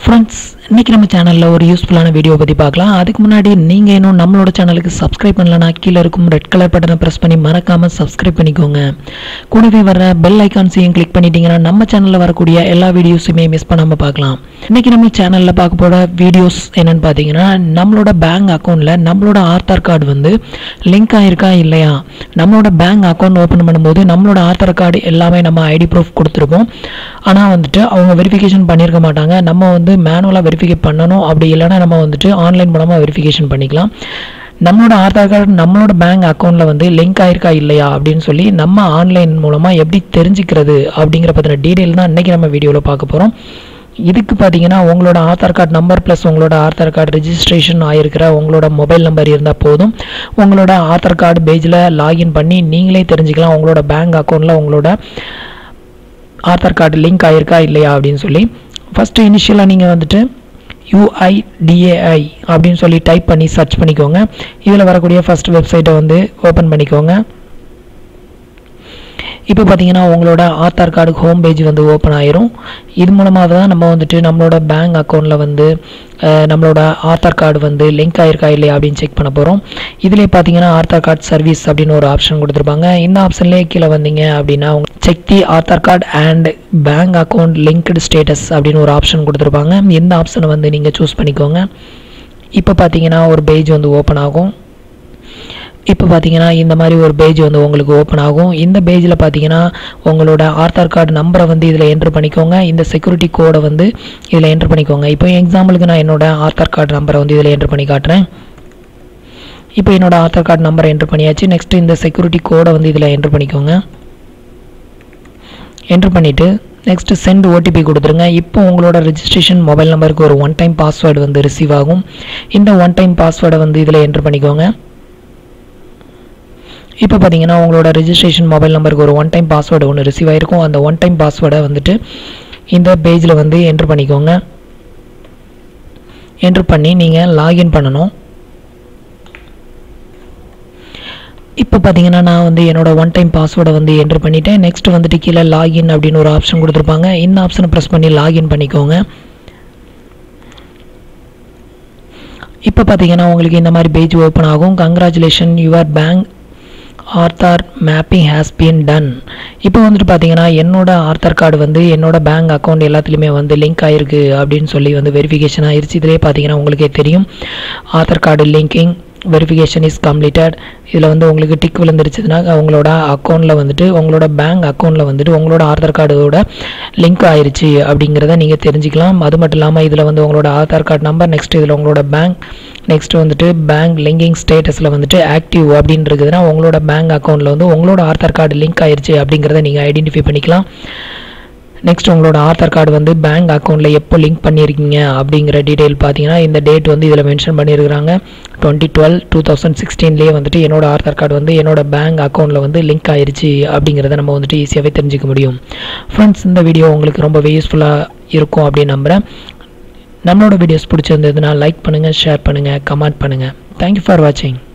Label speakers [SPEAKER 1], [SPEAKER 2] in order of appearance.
[SPEAKER 1] friends இன்றைக்கி நம்ம சேனலில் ஒரு யூஸ்ஃபுல்லான வீடியோ பற்றி பார்க்கலாம் அதுக்கு முன்னாடி நீங்கள் இன்னும் நம்மளோட சேனலுக்கு சப்ஸ்கிரைப் பண்ணலனா கீழே இருக்கும் ரெட் கலர் பட்டனை ப்ரெஸ் பண்ணி மறக்காமல் சப்ஸ்கிரைப் பண்ணிக்கோங்க கூடவே வர பெல் ஐக்கான்ஸையும் கிளிக் பண்ணிட்டீங்கன்னா நம்ம சேனலில் வரக்கூடிய எல்லா வீடியோஸுமே மிஸ் பண்ணாமல் பார்க்கலாம் இன்றைக்கி நம்ம சேனலில் பார்க்க போகிற வீடியோஸ் என்னென்னு பார்த்தீங்கன்னா நம்மளோட பேங்க் அக்கௌண்ட்டில் நம்மளோட ஆதார் கார்டு வந்து லிங்க் ஆயிருக்கா இல்லையா நம்மளோட பேங்க் அக்கௌண்ட் ஓப்பன் பண்ணும்போது நம்மளோட ஆதார் கார்டு எல்லாமே நம்ம ஐடி ப்ரூஃப் கொடுத்துருப்போம் ஆனால் வந்துட்டு அவங்க வெரிஃபிகேஷன் பண்ணியிருக்க மாட்டாங்க நம்ம வந்து மேனுவலாக வெரிஃபிகே பண்ணணும் அப்படி இல்லைன்னா நம்ம வந்துட்டு ஆன்லைன் மூலமாக வெரிஃபிகேஷன் பண்ணிக்கலாம் நம்மளோட ஆதார் கார்டு நம்மளோட பேங்க் அக்கௌண்ட்டில் வந்து லிங்க் ஆயிருக்கா இல்லையா அப்படின்னு சொல்லி நம்ம ஆன்லைன் மூலமாக எப்படி தெரிஞ்சுக்கிறது அப்படிங்கிற பற்றின டீட்டெயில் தான் இன்றைக்கி நம்ம வீடியோவில் பார்க்க போகிறோம் இதுக்கு பார்த்தீங்கன்னா உங்களோட ஆதார் கார்டு நம்பர் ப்ளஸ் உங்களோட ஆதார் கார்டு ரெஜிஸ்ட்ரேஷன் ஆகிருக்கிற உங்களோட மொபைல் நம்பர் இருந்தால் போதும் உங்களோட ஆதார் கார்டு பேஜில் லாகின் பண்ணி நீங்களே தெரிஞ்சுக்கலாம் உங்களோட பேங்க் அக்கௌண்ட்டில் உங்களோட ஆதார் கார்டு லிங்க் ஆயிருக்கா இல்லையா அப்படின்னு சொல்லி ஃபஸ்ட்டு இனிஷியலாக நீங்கள் வந்துட்டு யூஐடிஏஐ அப்படின்னு சொல்லி டைப் பண்ணி சர்ச் பண்ணிக்கோங்க இதில் வரக்கூடிய ஃபஸ்ட் வெப்சைட்டை வந்து ஓப்பன் பண்ணிக்கோங்க இப்போ பார்த்தீங்கன்னா உங்களோட ஆதார் கார்டு ஹோம் பேஜ் வந்து ஓப்பன் ஆயிரும் இது மூலமாக தான் நம்ம வந்துட்டு நம்மளோட பேங்க் அக்கௌண்ட்டில் வந்து அஹ், நம்மளோட ஆதார் கார்டு வந்து லிங்க் ஆயிருக்கா இல்லையா அப்படின்னு செக் பண்ண போகிறோம் இதிலே பார்த்தீங்கன்னா ஆதார் கார்டு சர்வீஸ் அப்படின்னு ஒரு ஆப்ஷன் கொடுத்துருப்பாங்க இந்த ஆப்ஷன்லேயே கீழே வந்தீங்க அப்படின்னா check the Aadhaar card and bank account linked status அப்படின்னு ஒரு ஆப்ஷன் கொடுத்துருப்பாங்க இந்த ஆப்ஷனை வந்து நீங்கள் சூஸ் பண்ணிக்கோங்க இப்போ பார்த்தீங்கன்னா ஒரு பேஜ் வந்து ஓப்பன் ஆகும் இப்போ பார்த்தீங்கன்னா இந்த மாதிரி ஒரு பேஜ் வந்து உங்களுக்கு ஓப்பன் ஆகும் இந்த பேஜில் பார்த்தீங்கன்னா உங்களோட ஆதார் கார்டு நம்பரை வந்து இதில் என்ட்ரு பண்ணிக்கோங்க இந்த செக்யூரிட்டி கோடை வந்து இதில் என்ட்ரு பண்ணிக்கோங்க இப்போ எக்ஸாம்பிளுக்கு நான் என்னோட ஆதார் கார்டு நம்பரை வந்து இதில் என்ட்ரு பண்ணி காட்டுறேன் இப்போ என்னோட ஆதார் கார்டு நம்பரை என்ட்ரு பண்ணியாச்சு நெக்ஸ்ட் இந்த செக்யூரிட்டி கோடை வந்து இதில் என்ட்ரு பண்ணிக்கோங்க என்ட்ரு பண்ணிவிட்டு நெக்ஸ்ட் சென்ட் ஓடிபி கொடுத்துருங்க இப்போ உங்களோட ரெஜிஸ்ட்ரேஷன் மொபைல் நம்பருக்கு ஒரு ஒன் டைம் பாஸ்வேர்டு வந்து ரிசீவ் ஆகும் இந்த ஒன் டைம் பாஸ்வேர்டை வந்து இதில் என்ட்ரு பண்ணிக்கோங்க இப்போ பார்த்தீங்கன்னா உங்களோட ரெஜிஸ்ட்ரேஷன் மொபைல் நம்பருக்கு ஒரு ஒன் டைம் பாஸ்வேர்டு ஒன்று ரிசீவ் ஆயிருக்கும் அந்த ஒன் டைம் பாஸ்வேர்டை வந்துட்டு இந்த பேஜில் வந்து என்ட்ரு பண்ணிக்கோங்க என்ட்ரு பண்ணி நீங்கள் லாகின் பண்ணணும் இப்போ பார்த்தீங்கன்னா நான் வந்து என்னோட ஒன் டைம் பாஸ்வேர்டை வந்து என்ட்ரு பண்ணிட்டேன் நெக்ஸ்ட் வந்துட்டு கீழே லாகின் அப்படின்னு ஒரு ஆப்ஷன் கொடுத்துருப்பாங்க இந்த ஆப்ஷனை ப்ரெஸ் பண்ணி லாகின் பண்ணிக்கோங்க இப்போ பார்த்தீங்கன்னா உங்களுக்கு இந்த மாதிரி பேஜ் ஓப்பன் ஆகும் congratulation your bank Aadhaar mapping has been done இப்போ வந்துட்டு பார்த்தீங்கன்னா என்னோட ஆர்த்தார் கார்டு வந்து என்னோட பேங்க் அக்கௌண்ட் எல்லாத்துலேயுமே வந்து லிங்க் ஆயிருக்கு அப்படின்னு சொல்லி வந்து வெரிஃபிகேஷன் ஆயிருச்சு இதிலே பார்த்தீங்கன்னா உங்களுக்கே தெரியும் Aadhaar card linking verification is completed இதில் வந்து உங்களுக்கு டிக் விழுந்துருச்சுன்னா உங்களோட அக்கௌண்ட்டில் வந்துட்டு உங்களோட பேங்க் அக்கௌண்ட்டில் வந்துட்டு உங்களோட ஆதார் கார்டோட லிங்க் ஆயிருச்சு அப்படிங்கிறத நீங்கள் தெரிஞ்சுக்கலாம் அது மட்டும் இல்லாமல் இதில் வந்து உங்களோட ஆதார் கார்டு நம்பர் நெக்ஸ்ட் இதில் உங்களோட பேங்க் நெக்ஸ்ட் வந்துட்டு பேங்க் லிங்கிங் ஸ்டேட்டஸில் வந்துட்டு ஆக்டிவ் அப்படின்னு இருக்குதுன்னா உங்களோட பேங்க் அக்கௌண்ட்டில் வந்து உங்களோட ஆதார் கார்டு லிங்க் ஆயிருச்சு அப்படிங்கிறத நீங்கள் ஐடென்டிஃபை பண்ணிக்கலாம் நெக்ஸ்ட் உங்களோட ஆதார் கார்டு வந்து பேங்க் அக்கௌண்ட்டில் எப்போ லிங்க் பண்ணியிருக்கீங்க அப்படிங்கிற டீட்டெயில் பார்த்தீங்கன்னா இந்த டேட் வந்து இதில் மென்ஷன் பண்ணியிருக்கிறாங்க டுவெண்ட்டி டுவெல் டூ தௌசண்ட் சிக்ஸ்டீன்லேயே வந்துட்டு என்னோட ஆதார் கார்டு வந்து என்னோட பேங்க் அக்கௌண்ட்டில் வந்து லிங்க் ஆயிருச்சு அப்படிங்கிறத நம்ம வந்துட்டு ஈஸியாகவே தெரிஞ்சுக்க முடியும் ஃப்ரெண்ட்ஸ் இந்த வீடியோ உங்களுக்கு ரொம்பவே யூஸ்ஃபுல்லாக இருக்கும் அப்படின்னு நம்புகிறேன் நம்மளோட வீடியோஸ் பிடிச்சிருந்ததுன்னா லைக் பண்ணுங்கள் ஷேர் பண்ணுங்கள் கமெண்ட் பண்ணுங்கள் தேங்க்யூ ஃபார் வாட்சிங்